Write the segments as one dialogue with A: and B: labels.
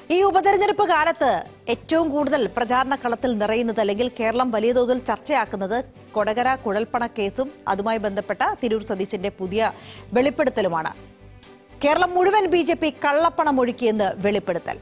A: ഈ ഉപതെരഞ്ഞെടുപ്പ് കാലത്ത് ഏറ്റവും കൂടുതൽ പ്രചാരണ കളത്തിൽ നിറയുന്നത് അല്ലെങ്കിൽ കേരളം വലിയ തോതിൽ ചർച്ചയാക്കുന്നത് കൊടകര കുഴൽപ്പണ കേസും അതുമായി ബന്ധപ്പെട്ട തിരൂർ സതീശന്റെ പുതിയ വെളിപ്പെടുത്തലുമാണ് കേരളം മുഴുവൻ ബി ജെ പി കള്ളപ്പണം ഒഴുക്കിയെന്ന് വെളിപ്പെടുത്തൽ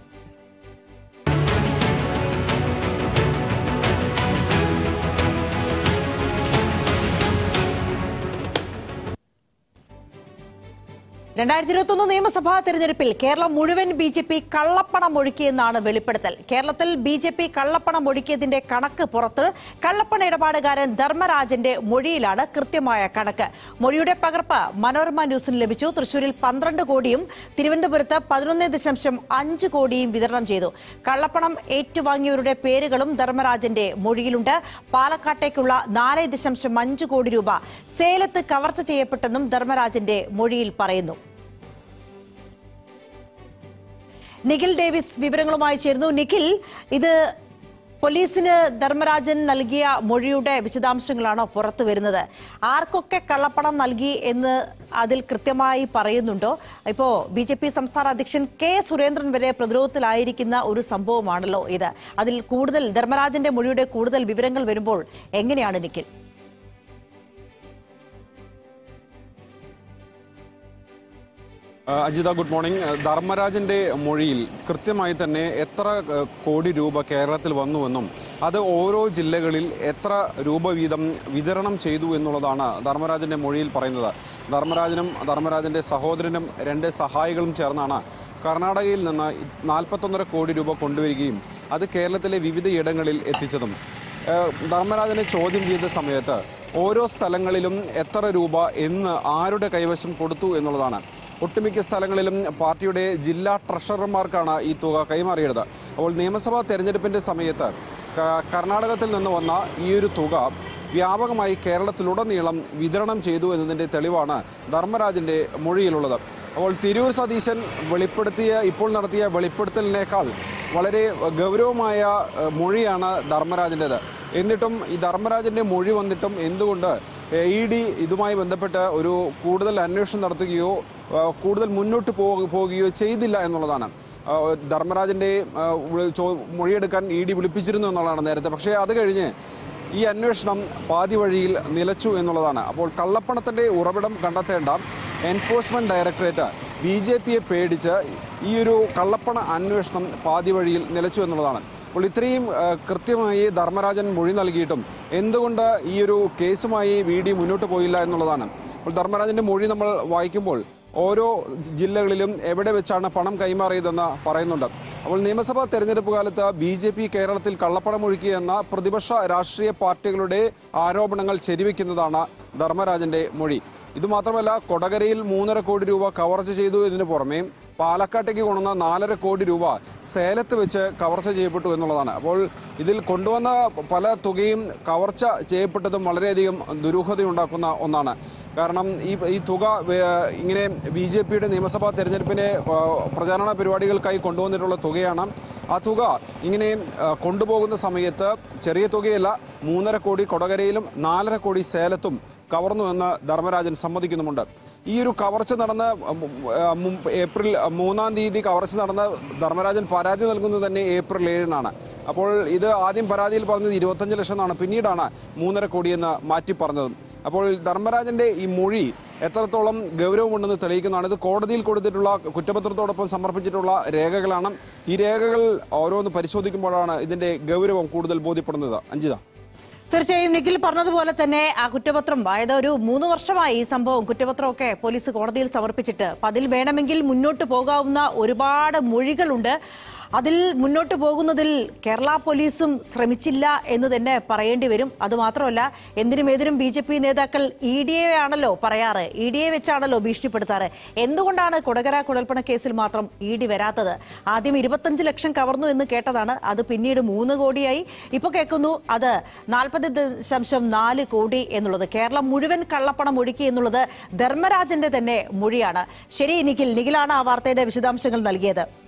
A: രണ്ടായിരത്തി ഇരുപത്തൊന്ന് നിയമസഭാ തെരഞ്ഞെടുപ്പിൽ കേരളം മുഴുവൻ ബി ജെ പി കള്ളപ്പണം ഒഴുക്കിയെന്നാണ് വെളിപ്പെടുത്തൽ കേരളത്തിൽ ബി ജെ പി കള്ളപ്പണം ഒഴുക്കിയതിന്റെ കണക്ക് പുറത്ത് കള്ളപ്പണ ഇടപാടുകാരൻ ധർമ്മരാജന്റെ മൊഴിയിലാണ് കൃത്യമായ കണക്ക് മൊഴിയുടെ പകർപ്പ് മനോരമ ന്യൂസിന് ലഭിച്ചു തൃശൂരിൽ പന്ത്രണ്ട് കോടിയും തിരുവനന്തപുരത്ത് പതിനൊന്ന് ദശാംശം അഞ്ച് കോടിയും വിതരണം ചെയ്തു കള്ളപ്പണം ഏറ്റുവാങ്ങിയവരുടെ പേരുകളും ധർമ്മരാജന്റെ മൊഴിയിലുണ്ട് പാലക്കാട്ടേക്കുള്ള നാല് ദശാംശം അഞ്ച് കോടി രൂപ സേലത്ത് കവർച്ച ചെയ്യപ്പെട്ടെന്നും ധർമ്മരാജന്റെ മൊഴിയിൽ പറയുന്നു നിഖിൽ ഡേവിസ് വിവരങ്ങളുമായി ചേരുന്നു നിഖിൽ ഇത് പോലീസിന് ധർമ്മരാജൻ നൽകിയ മൊഴിയുടെ വിശദാംശങ്ങളാണോ പുറത്തു വരുന്നത് ആർക്കൊക്കെ കള്ളപ്പണം നൽകി എന്ന് അതിൽ കൃത്യമായി പറയുന്നുണ്ടോ ഇപ്പോ ബി ജെ പി സംസ്ഥാന അധ്യക്ഷൻ കെ സുരേന്ദ്രൻ വരെ പ്രതിരോധത്തിലായിരിക്കുന്ന ഒരു സംഭവമാണല്ലോ ഇത് അതിൽ കൂടുതൽ ധർമ്മരാജന്റെ മൊഴിയുടെ കൂടുതൽ വിവരങ്ങൾ വരുമ്പോൾ എങ്ങനെയാണ് നിഖിൽ
B: ആ, അജിത ഗുഡ് മോർണിംഗ് ആ, ധർമ്മരാജന്റെ മൊഴിയിൽ കൃത്യമായി തന്നെ എത്ര ആ, കോടി രൂപ കേരളത്തിൽ വന്നുവെന്നും അത് ഓരോ ജില്ലകളിൽ എത്ര രൂപ വീതം വിതരണം ചെയ്തു എന്നുള്ളതാണ് ധർമ്മരാജന്റെ മൊഴിയിൽ പറയുന്നത് ധർമ്മരാജനും ധർമ്മരാജന്റെ സഹോദരനും രണ്ട് സഹായികളും ചേർന്നാണ് കർണാടകയിൽ നിന്ന് നാൽപ്പത്തൊന്നര കോടി രൂപ കൊണ്ടുവരികയും അത് കേരളത്തിലെ വിവിധയിടങ്ങളിൽ എത്തിച്ചതും ഏഹ് ധർമ്മരാജനെ ചോദ്യം ചെയ്ത സമയത്ത് ഓരോ സ്ഥലങ്ങളിലും എത്ര രൂപ എന്ന് ആരുടെ കൈവശം കൊടുത്തു എന്നുള്ളതാണ് ഒട്ടുമിക്ക സ്ഥലങ്ങളിലും പാർട്ടിയുടെ ജില്ലാ ട്രഷറർമാർക്കാണ് ഈ തുക കൈമാറിയത് അപ്പോൾ നിയമസഭാ തെരഞ്ഞെടുപ്പിന്റെ സമയത്ത് ക- കർണാടകത്തിൽ നിന്ന് വന്ന ഈ ഒരു തുക വ്യാപകമായി കേരളത്തിലുടനീളം വിതരണം ചെയ്തു എന്നതിൻ്റെ തെളിവാണ് ധർമ്മരാജന്റെ മൊഴിയിലുള്ളത് അപ്പോൾ തിരൂർ സതീശൻ വെളിപ്പെടുത്തിയ ഇപ്പോൾ നടത്തിയ വെളിപ്പെടുത്തലിനേക്കാൾ വളരെ ഗൗരവമായ ഏഹ്, മൊഴിയാണ് ധർമ്മരാജൻ്റെത് എന്നിട്ടും ഈ ധർമ്മരാജന്റെ മൊഴി വന്നിട്ടും എന്തുകൊണ്ട് ഇ ഡി ഇതുമായി ബന്ധപ്പെട്ട് ഒരു കൂടുതൽ അന്വേഷണം നടത്തുകയോ ഏഹ്, കൂടുതൽ മുന്നോട്ട് പോ- പോവുകയോ ചെയ്തില്ല എന്നുള്ളതാണ് ഏഹ്, ധർമ്മരാജന്റെ ഏഹ്, വിളി- ചോ- മൊഴിയെടുക്കാൻ ഇ ഡി വിളിപ്പിച്ചിരുന്നു എന്നുള്ളതാണ് നേരത്തെ പക്ഷേ അത് കഴിഞ്ഞ് ഈ അന്വേഷണം പാതി വഴിയിൽ നിലച്ചു എന്നുള്ളതാണ് അപ്പോൾ കള്ളപ്പണത്തിന്റെ ഉറവിടം കണ്ടെത്തേണ്ട എൻഫോഴ്സ്മെന്റ് ഡയറക്ടറേറ്റ് ബി ജെ പിയെ പേടിച്ച് ഈ ഒരു കള്ളപ്പണ അന്വേഷണം പാതി വഴിയിൽ നിലച്ചു എന്നുള്ളതാണ് അപ്പോൾ ഇത്രയും ആ, കൃത്യമായി ധർമ്മരാജൻ മൊഴി നൽകിയിട്ടും എന്തുകൊണ്ട് ഈ ഒരു കേസുമായി വി ഡി മുന്നോട്ട് പോയില്ല എന്നുള്ളതാണ് അപ്പോൾ ധർമ്മരാജന്റെ മൊഴി നമ്മൾ വായിക്കുമ്പോൾ ഓരോ ജില്ലകളിലും എവിടെ വെച്ചാണ് പണം കൈമാറിയതെന്ന് പറയുന്നുണ്ട് അപ്പോൾ നിയമസഭാ തെരഞ്ഞെടുപ്പ് കാലത്ത് ബി ജെ പി കേരളത്തിൽ കള്ളപ്പണം ഒഴുക്കിയെന്ന പ്രതിപക്ഷ രാഷ്ട്രീയ പാർട്ടികളുടെ ആരോപണങ്ങൾ ശരിവെക്കുന്നതാണ് ധർമ്മരാജന്റെ മൊഴി ഇതുമാത്രമല്ല കൊടകരയിൽ മൂന്നര കോടി രൂപ കവർച്ച ചെയ്തു എന്നതിന് പുറമെ പാലക്കാട്ടേക്ക് കൊണ്ടുവന്ന നാലര കോടി രൂപ സേലത്ത് വെച്ച് കവർച്ച ചെയ്യപ്പെട്ടു എന്നുള്ളതാണ് അപ്പോൾ ഇതിൽ കൊണ്ടുവന്ന പല തുകയും കവർച്ച ചെയ്യപ്പെട്ടതും വളരെയധികം ദുരൂഹതയുണ്ടാക്കുന്ന ഒന്നാണ് കാരണം ഈ ഈ തുക വേ- ഇങ്ങനെ ബി ജെ പിയുടെ നിയമസഭാ തെരഞ്ഞെടുപ്പിനെ ആ, പ്രചാരണ പരിപാടികൾക്കായി കൊണ്ടുവന്നിട്ടുള്ള തുകയാണ് ആ തുക ഇങ്ങനെ ആ, കൊണ്ടുപോകുന്ന സമയത്ത് ചെറിയ തുകയല്ല മൂന്നര കോടി കൊടകരയിലും നാലര കോടി സേലത്തും കവർന്നുവെന്ന് ധർമ്മരാജൻ സമ്മതിക്കുന്നുമുണ്ട് ഈ ഒരു കവർച്ച നടന്ന ഉം, ആ, മും- ഏപ്രിൽ മൂന്നാം തീയതി കവർച്ച നടന്ന ധർമ്മരാജൻ പരാതി നൽകുന്നത് തന്നെ ഏപ്രിൽ ഏഴിനാണ് അപ്പോൾ ഇത് ആദ്യം പരാതിയിൽ പറഞ്ഞത് ഇരുപത്തഞ്ച് ലക്ഷം എന്നാണ് പിന്നീടാണ് മൂന്നര കോടിയെന്ന് മാറ്റി പറഞ്ഞത് അപ്പോൾ ധർമ്മരാജന്റെ ഈ മൊഴി എത്രത്തോളം ഗൗരവമുണ്ടെന്ന് തെളിയിക്കുന്നതാണ് ഇത് കോടതിയിൽ കൊടുത്തിട്ടുള്ള കുറ്റപത്രത്തോടൊപ്പം സമർപ്പിച്ചിട്ടുള്ള രേഖകളാണ് ഈ രേഖകൾ ഓരോന്ന് പരിശോധിക്കുമ്പോഴാണ് ഇതിന്റെ ഗൗരവം കൂടുതൽ ബോധ്യപ്പെടുന്നത് അഞ്ജിത
A: തീർച്ചയായും നിഖിൽ പറഞ്ഞതുപോലെ തന്നെ ആ കുറ്റപത്രം അതായത് ഒരു മൂന്ന് വർഷമായി ഈ സംഭവം കുറ്റപത്രമൊക്കെ പോലീസ് കോടതിയിൽ സമർപ്പിച്ചിട്ട് അപ്പൊ അതിൽ വേണമെങ്കിൽ മുന്നോട്ട് പോകാവുന്ന ഒരുപാട് മൊഴികളുണ്ട് അതിൽ മുന്നോട്ട് പോകുന്നതിൽ കേരള പോലീസും ശ്രമിച്ചില്ല എന്ന് തന്നെ പറയേണ്ടി വരും അതുമാത്രമല്ല എന്തിനും ഏതിനും ബി ജെ പി നേതാക്കൾ ഇ ഡി എ ആണല്ലോ പറയാറ് ഇ ഡി എ വെച്ചാണല്ലോ ഭീഷണിപ്പെടുത്താറ് എന്തുകൊണ്ടാണ് കൊടകര കുഴൽപ്പണ കേസിൽ മാത്രം ഇ ഡി വരാത്തത് ആദ്യം ഇരുപത്തഞ്ച് ലക്ഷം കവർന്നു എന്ന് കേട്ടതാണ് അത് പിന്നീട് മൂന്ന് കോടിയായി ഇപ്പൊ കേൾക്കുന്നു അത് നാൽപ്പത് ദശാംശം നാല് കോടി എന്നുള്ളത് കേരളം മുഴുവൻ കള്ളപ്പണം ഒഴുക്കി എന്നുള്ളത് ധർമ്മരാജന്റെ തന്നെ മൊഴിയാണ് ശരി നിഖിൽ നിഖിലാണ് ആ വാർത്തയുടെ വിശദാംശങ്ങൾ നൽകിയത്